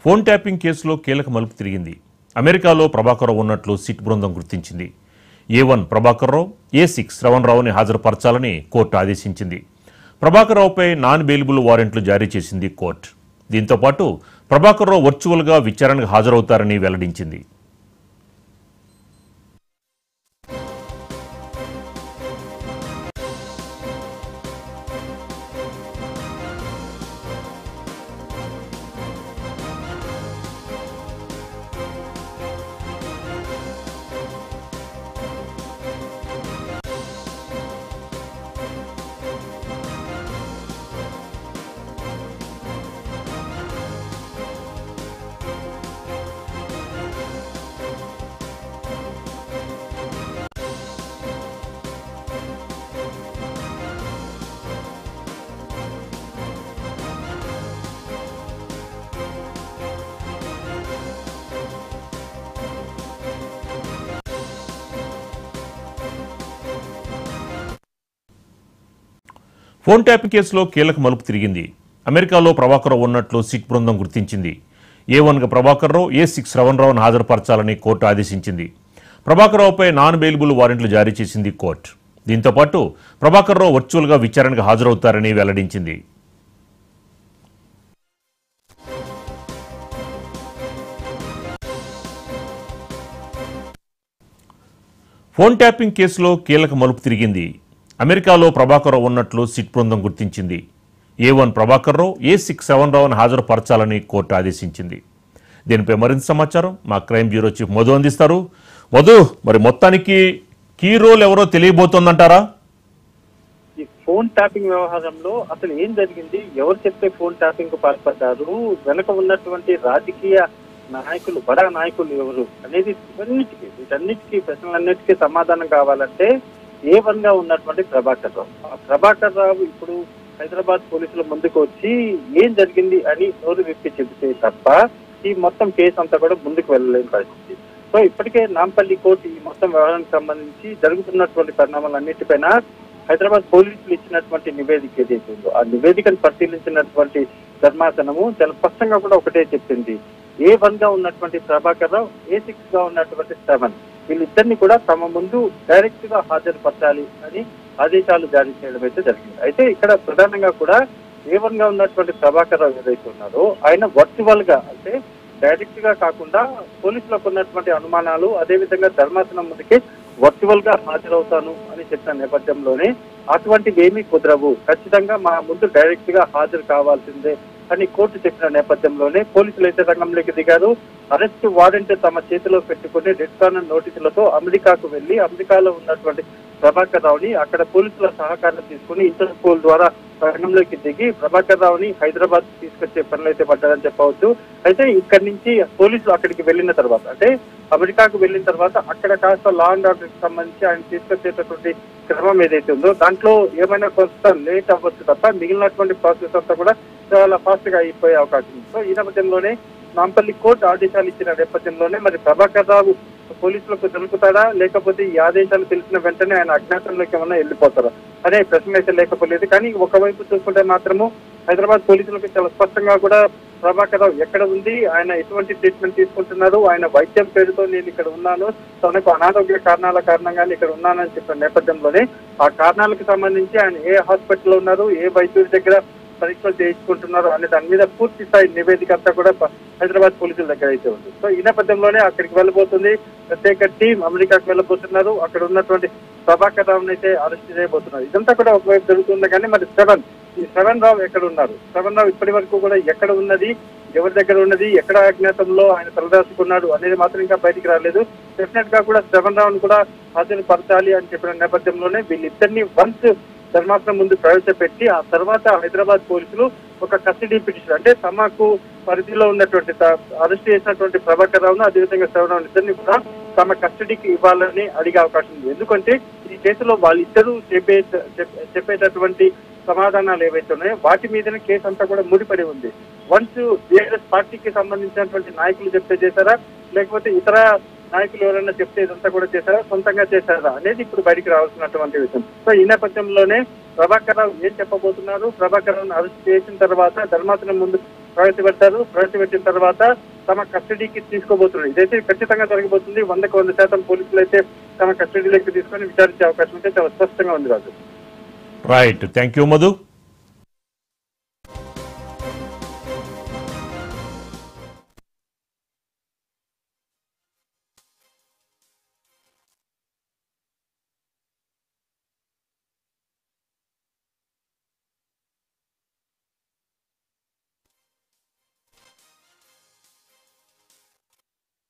phone tapping కేసులో కీలక మలుపు తిరిగింది అమెరికాలో ప్రభాకర్రావు ఉన్నట్లు సిట్ బృందం గుర్తించింది A one Prabhakar Rao A six శ్రవణరావుని హాజరుపరచాలని కోర్టు ఆదేశించింది ప్రభాకర్రావుపై నాన్ బెయిలబుల్ వారెంట్లు జారీ చేసింది కోర్టు దీంతో పాటు ప్రభాకర్రావు వర్చువల్గా విచారణకు హాజరవుతారని వెల్లడించింది ఫోన్ ట్యాపింగ్ కేసులో కీలక మలుపు తిరిగింది అమెరికాలో ప్రభాకర్రావు ఉన్నట్లు సిట్ బృందం గుర్తించింది ఏ వన్గా ప్రభాకర్రావు ఏ సిక్స్ శ్రవణరావును హాజరుపరచాలని కోర్టు ఆదేశించింది ప్రభాకర్రావుపై నాన్ బెయిలబుల్ వారెంట్లు జారీ చేసింది కోర్టు దీంతో పాటు ప్రభాకర్రావు వర్చువల్గా విచారణకు హాజరవుతారని వెల్లడించింది ఫోన్ ట్యాపింగ్ కేసులో కీలక మలుపు తిరిగింది అమెరికాలో ప్రభాకర్రావు ఉన్నట్లు సిట్ బృందం గుర్తించింది A one Prabhakar Rao A six seven రావును హాజరుపరచాలని కోర్టు ఆదేశించింది దీనిపై మరింత సమాచారం మా క్రైమ్ బ్యూరో చీఫ్ మధు అందిస్తారు మధు మరి మొత్తానికి కీ రోల్ ఎవరో తెలియబోతోందంటారా ఈ ఫోన్ ట్యాపింగ్ వ్యవహారంలో అసలు ఏం జరిగింది ఎవరు చెప్తే ఫోన్ ట్యాపింగ్ కు పాల్పడ్డారు వెనక ఉన్నటువంటి రాజకీయ నాయకులు బడా నాయకులు ఎవరు అనేది ఇవన్నిటికీ వీటన్నిటికీ ప్రశ్నలన్నిటికీ సమాధానం కావాలంటే ఏ వన్ గా ఉన్నటువంటి ప్రభాకర్ రావు ఆ ప్రభాకర్ రావు ఇప్పుడు హైదరాబాద్ పోలీసుల ముందుకు వచ్చి ఏం జరిగింది అని నోరు విప్పి చెబితే తప్ప ఈ మొత్తం కేసు అంతా కూడా ముందుకు వెళ్ళలేని పరిస్థితి సో ఇప్పటికే నాంపల్లి కోర్టు ఈ మొత్తం వ్యవహారానికి సంబంధించి జరుగుతున్నటువంటి పరిణామాలన్నిటిపైన హైదరాబాద్ పోలీసులు ఇచ్చినటువంటి నివేదిక ఏదైతే ఉందో ఆ నివేదికను పరిశీలించినటువంటి ధర్మాసనము చాలా స్పష్టంగా కూడా ఒకటే చెప్పింది ఏ వన్ గా ఉన్నటువంటి ప్రభాకర్ రావు ఏ సిక్స్ గా ఉన్నటువంటి సెవెన్ వీళ్ళిద్దరిని కూడా తమ ముందు డైరెక్ట్ గా హాజరుపరచాలి అని ఆదేశాలు జారీ చేయడం అయితే జరిగింది అయితే ఇక్కడ ప్రధానంగా కూడా ఏ వన్ గా ఉన్నటువంటి ప్రభాకర్ రావు ఏదైతే ఉన్నారో ఆయన వర్చువల్ గా అంటే డైరెక్ట్ గా కాకుండా పోలీసులకు ఉన్నటువంటి అనుమానాలు అదే విధంగా ధర్మాసనం ముందుకి వర్చువల్ గా హాజరవుతాను అని చెప్పిన నేపథ్యంలోనే అటువంటివి ఏమీ కుదరవు ఖచ్చితంగా మా ముందు డైరెక్ట్ గా హాజరు కావాల్సిందే అని కోర్టు చెప్పిన నేపథ్యంలోనే పోలీసులు అయితే రంగంలోకి దిగారు అరెస్ట్ వారెంట్ తమ చేతిలో పెట్టుకుని రెడ్ కార్నర్ నోటీసులతో అమెరికాకు వెళ్లి అమెరికాలో ఉన్నటువంటి ప్రభాకర్ రావుని అక్కడ పోలీసుల సహకారం తీసుకుని ఇంటర్పోల్ ద్వారా రంగంలోకి దిగి ప్రభాకర్ రావుని హైదరాబాద్ తీసుకొచ్చే పనులు అయితే పడ్డారని చెప్పవచ్చు అయితే ఇక్కడి నుంచి పోలీసులు అక్కడికి వెళ్ళిన తర్వాత అంటే అమెరికాకు వెళ్ళిన తర్వాత అక్కడ కాస్త లా అండ్ ఆర్డర్ కి సంబంధించి ఆయన తీసుకొచ్చేటటువంటి క్రమం ఏదైతే ఉందో దాంట్లో ఏమైనా కొంత లేట్ అవ్వచ్చు తప్ప మిగిలినటువంటి ప్రాసెస్ అంతా కూడా చాలా ఫాస్ట్ గా అయిపోయే అవకాశం ఉంది సో ఈ నేపథ్యంలోనే నాంపల్లి కోర్టు ఆదేశాలు ఇచ్చిన నేపథ్యంలోనే మరి ప్రభాకర్ రావు పోలీసులకు దొరుకుతాడా లేకపోతే ఈ ఆదేశాలు తెలిసిన వెంటనే ఆయన అజ్ఞాతంలోకి ఏమన్నా వెళ్ళిపోతారా అనే ప్రశ్న అయితే లేకపోలేదు కానీ ఒకవైపు చూసుకుంటే మాత్రము హైదరాబాద్ పోలీసులకు చాలా స్పష్టంగా కూడా ప్రభాకర్ రావు ఎక్కడ ఉంది ఆయన ఎటువంటి ట్రీట్మెంట్ తీసుకుంటున్నారు ఆయన వైద్యం పేరుతో నేను ఇక్కడ ఉన్నాను తనకు అనారోగ్య కారణాల కారణంగానే ఇక్కడ ఉన్నానని చెప్పిన నేపథ్యంలోనే ఆ కారణాలకు సంబంధించి ఆయన ఏ హాస్పిటల్లో ఉన్నారు ఏ వైద్యుడి దగ్గర పరీక్షలు చేయించుకుంటున్నారు అనే దాని మీద పూర్తి స్థాయి నివేదిక అంతా కూడా ప- హైదరాబాద్ పోలీసుల దగ్గర అయితే ఉంది సో ఈ నేపథ్యంలోనే అక్కడికి వెళ్ళబోతుంది ప్రత్యేక టీం అమెరికాకు వెళ్ళబోతున్నారు అక్కడ ఉన్నటువంటి ప్రభాకర్ రావుని అయితే అరెస్ట్ చేయబోతున్నారు ఇదంతా కూడా ఒకవైపు జరుగుతుంది కానీ మరి సెవెన్ ఈ సెవెన్ రావు ఎక్కడ ఉన్నారు సెవెన్ రావు ఇప్పటి వరకు కూడా ఎక్కడ ఉన్నది ఎవరి దగ్గర ఉన్నది ఎక్కడ అజ్ఞాతంలో ఆయన తలదాచుకున్నాడు అనేది మాత్రం ఇంకా బయటికి రాలేదు డెఫినెట్ గా కూడా సెవెన్ రావును కూడా హాజరు పరచాలి అని చెప్పిన నేపథ్యంలోనే వీళ్ళిద్దరిని వన్స్ ధర్మాసనం ముందు ప్రవేశపెట్టి ఆ తర్వాత హైదరాబాద్ పోలీసులు ఒక కస్టడీ పిటిషన్ అంటే తమకు పరిధిలో ఉన్నటువంటి త- అరెస్ట్ చేసినటువంటి ప్రభాకర్ రావును అదేవిధంగా శివరావు ఇద్దరిని కూడా తమ కస్టడీకి ఇవ్వాలని అడిగే అవకాశం ఉంది ఎందుకంటే ఈ కేసులో వాళ్ళిద్దరూ చెప్పే చెప్- చెప్పేటటువంటి సమాధానాలు ఏవైతే ఉన్నాయో వాటి మీదనే కేసు అంతా కూడా ముడిపడి ఉంది వన్స్ బీఆర్ఎస్ పార్టీకి సంబంధించినటువంటి నాయకులు చెప్తే చేశారా లేకపోతే ఇతర నాయకులు ఎవరైనా చెప్తే ఇదంతా కూడా చేశారా సొంతంగా చేశారా అనేది ఇప్పుడు బయటికి రావాల్సినటువంటి విషయం సో ఈ నేపథ్యంలోనే ప్రభాకర్ రావు ఏం చెప్పబోతున్నారు ప్రభాకర్ రావును అరెస్ట్ చేసిన తర్వాత ధర్మాసనం ముందు ప్రవేశపెడతారు ప్రవేశపెట్టిన తర్వాత తమ కస్టడీకి తీసుకోబోతున్నారు ఇదైతే ఖచ్చితంగా జరగబోతుంది వందకు వంద శాతం పోలీసులు అయితే తమ కస్టడీలోకి తీసుకొని విచారించే అవకాశం అయితే చాలా స్పష్టంగా ఉంది Raju right thank you Madhu